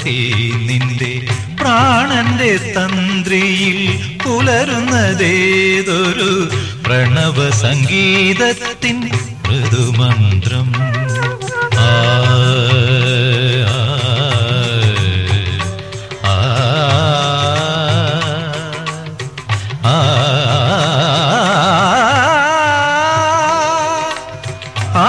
പ്രഭാവതി നിന്റെ പ്രാണന്റെ തന്ത്രിയിൽ പുലരുന്നതേതൊരു പ്രണവ സംഗീതത്തിൻ മൃദുമന്ത്രം ആ ആ, ആ, ആ,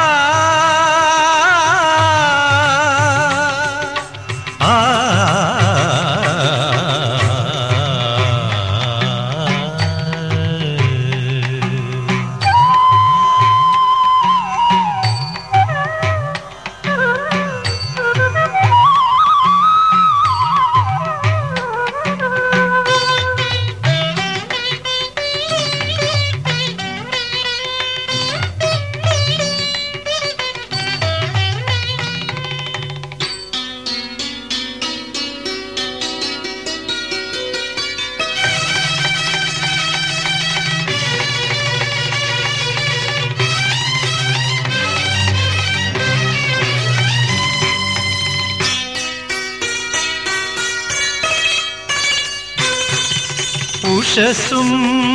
ഉഷസും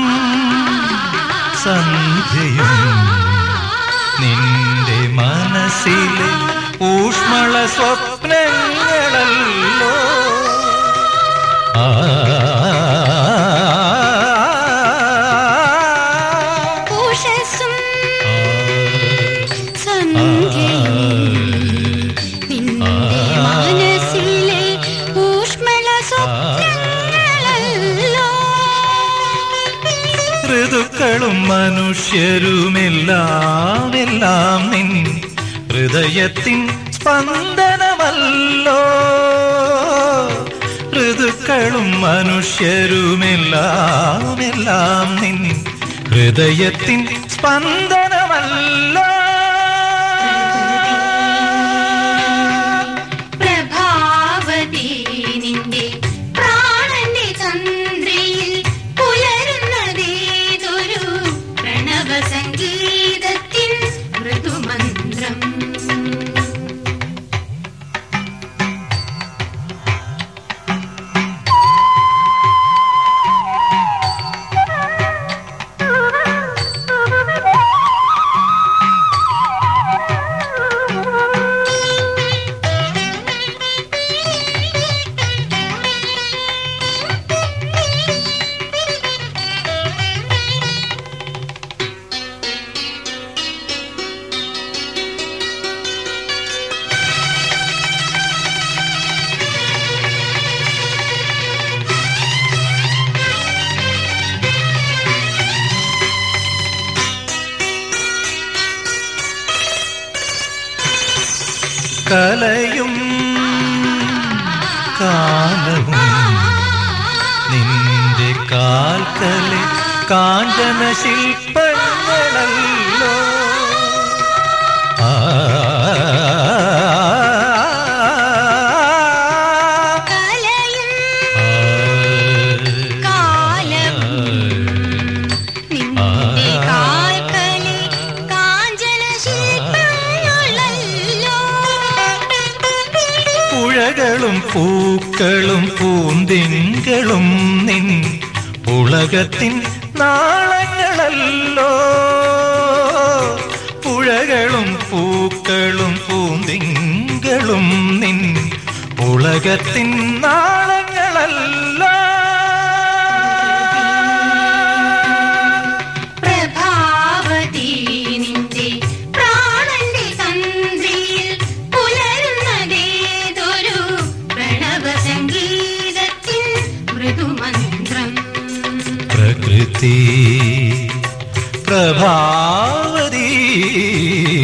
സന്ധ്യയും നിന്റെ മനസ്സിലെ ഊഷ്മള സ്വപ്നങ്ങളല്ലോ ആ ഉഷസ്സും സന്ധ്യയും നിന്റെ മനസ്സിലെ ഊഷ്മള സ്വപ്നങ്ങളല്ലോ ഋതുക്കളും മനുഷ്യരുമെല്ലാം എല്ലാം നിൻ ഹൃദയത്തിൻ സ്പന്ദനമല്ലോ ഋതുക്കളും മനുഷ്യരുമെല്ലാം എല്ലാം നിൻ ഹൃദയത്തിൻ സ്പന്ദനമല്ലോ പ്രഭാവതി നിന്റെ പ്രാണന്റെ തന്ത്രിയിൽ പുലരുന്നതേതൊരു പ്രണവ സംഗീതത്തിൻ മൃദുമന്ത്രം കലയും കാലവും നിന്റെ കാൽക്കലെ കാഞ്ചന ശില്പങ്ങളല്ലോ ആ കലയും ആ, കാലവും നിന്റെ കാൽക്കലെ കാഞ്ചന ശില്പങ്ങളല്ലോ പുഴകളും പൂക്കളും പൂന്തിങ്കളും നിൻ ഉലകത്തിൻ നാളങ്ങളല്ലോ പുഴകളും പൂക്കളും പൂന്തിങ്കളും നിൻ ഉലകത്തിൻ നാളങ്ങളല്ലോ പ്രഭാവതി നിന്റെ പ്രാണന്റെ തന്ത്രിയിൽ പുലരുന്നതേതൊരു പ്രണവ സംഗീതത്തിൻ മൃദുമന്ത്രം പ്രകൃതി പ്രഭാവതി